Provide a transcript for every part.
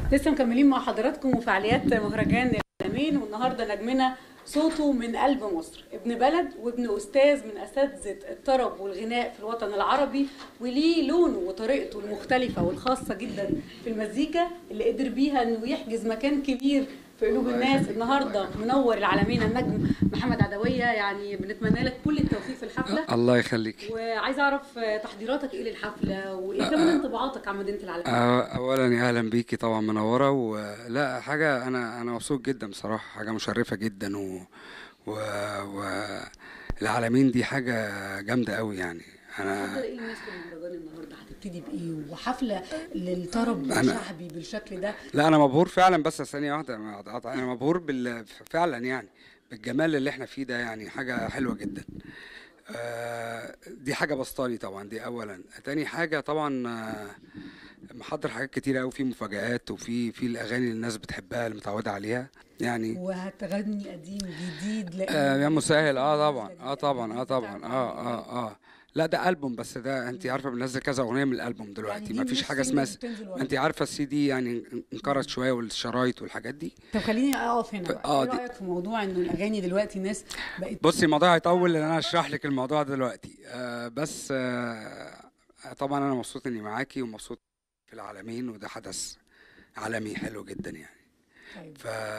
لسه مكملين مع حضراتكم وفعاليات مهرجان العالمين والنهارده نجمنا صوته من قلب مصر ابن بلد وابن استاذ من اساتذه الطرب والغناء في الوطن العربي وليه لونه وطريقته المختلفه والخاصه جدا في المزيكا اللي قدر بيها انه يحجز مكان كبير في قلوب الناس النهارده منور العالمين النجم محمد عدويه يعني بنتمنى لك كل التوفيق في الحفله الله يخليك وعايزه اعرف تحضيراتك ايه للحفله وايه كمان انطباعاتك عن مدينه العالمين آه، اولا يا اهلا بيكي طبعا منوره ولا حاجه انا انا مبسوط جدا بصراحه حاجه مشرفه جدا و, و... و... العالمين دي حاجه جامده قوي يعني انا تفضل ايه الناس في المهرجان النهارده هتبتدي بايه وحفله للطرب أنا- الشعبي بالشكل ده لا انا مبهور فعلا بس ثانيه واحده ما أقطع- انا مبهور بال... فعلا يعني بالجمال اللي احنا فيه ده يعني حاجه حلوه جدا آه، دي حاجه بسطاني طبعا دي اولا تاني حاجه طبعا آه، محضر حاجات كتيره قوي في مفاجآت وفي في الاغاني اللي الناس بتحبها اللي متعوده عليها يعني وهتغني قديم جديد لأن آه يا مسهل اه طبعا الجديد اه طبعا اه طبعا بتاع اه اه اه لا ده ألبوم بس ده انت عارفه بننزل كذا اغنيه من الألبوم يعني دلوقتي دي ما فيش مش حاجه single اسمها بتنزل ورا انت عارفه السي دي يعني انقرض شويه والشرايط والحاجات دي طب خليني اقف هنا بقى آه، ايه دي- رايك في موضوع انه الاغاني دلوقتي ناس بقت بصي الموضوع هيطول لان انا اشرح لك الموضوع دلوقتي آه بس آه طبعا انا مبسوط اني معاكي ومبسوط في العالمين وده حدث عالمي حلو جدا يعني طيب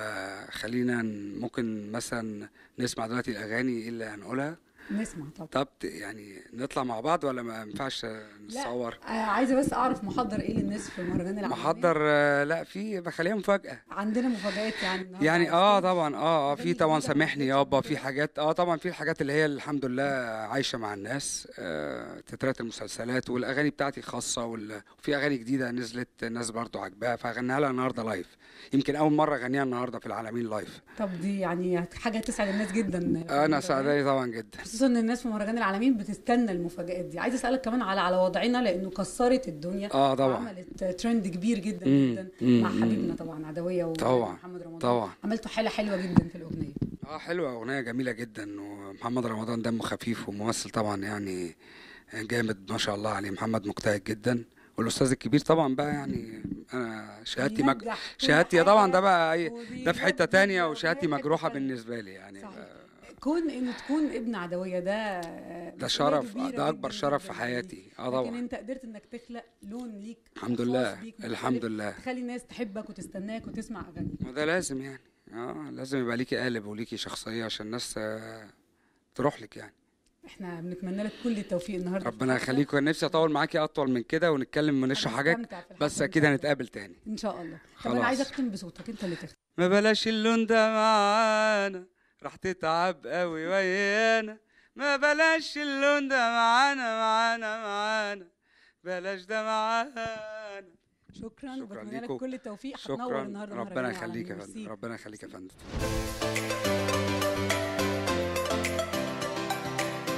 فخلينا ن- ممكن مثلا نسمع دلوقتي الاغاني ايه اللي هنقولها نسمع طب طب ت- يعني نطلع مع بعض ولا ما ينفعش نتصور آه عايزه بس اعرف محضر ايه للناس في مهرجان العالمين محضر آه، لا في بخليها مفاجأة عندنا مفاجآت يعني النهارده يعني على اه الستيج. طبعا اه اه في أغاني طبعا جديدة ما سامحني نزلتش يابا قبل في كده. حاجات اه طبعا في الحاجات اللي هي الحمد لله عايشة مع الناس آه تترات المسلسلات والاغاني بتاعتي خاصة وال- وفي اغاني جديدة نزلت الناس برضو عجباها فغنيها لها النهارده لايف يمكن اول مرة اغنيها النهارده في العالمين لايف طب دي يعني حاجه تسعد الناس جدا في انا المهرجان. سعداني طبعا جدا خصوصا ان الناس في مهرجان العالمين بتستنى المفاجآت دي عايزه اسالك كمان على على وضعنا لانه كسرت الدنيا اه طبعا وعملت ترند كبير جدا مم، جدا مم، مع مم. حبيبنا طبعا عدويه طبعا، ومحمد رمضان طبعا. عملتوا حاله حلوه جدا في الاغنيه اه حلوة أغنية جميلة جدا ومحمد رمضان دمه خفيف وممثل طبعا يعني جامد ما شاء الله عليه محمد مجتهد جدا والأستاذ الكبير طبعا بقى يعني أنا شهادتي مج... بينجح كل شهادتي طبعا ده حاجة بقى أي... ده في حتة وبيودي تانية الأغنية وشهادتي في حتة مجروحة تانية. بالنسبة لي يعني صحيح. ف- كون انه تكون ابن عدويه ده ده شرف ده أكبر شرف في حياتي اه لكن طبعا انت قدرت انك تخلق لون ليك الحمد خاص لله بيك الحمد مختلف، لله تخلي الناس تحبك وتستناك وتسمع اغانيك وده لازم يعني اه لازم يبقى ليكي قالب وليكي شخصية عشان الناس آه، تروح لك يعني احنا بنتمنى لك كل التوفيق النهارده في ربنا الحفلة. يخليك كان نفسي اطول معاكي اطول من كده ونتكلم ونشرح حاجات هنستمتع في الحفلة بس إن اكيد شاء الله. هنتقابل تاني ان شاء الله طب خلاص. انا عايزه اختم بصوتك انت اللي تختم ما بلاش اللون ده معانا راح تتعب قوي ويانا ما بلاش اللون ده معانا معانا معانا بلاش ده معانا شكرا شكراً وبتمنى لك ليكم. كل التوفيق هتنور شكرا النهارده ربنا مهرجان يخليك يا العالمين. فندم ميرسي. ربنا يخليك يا فندم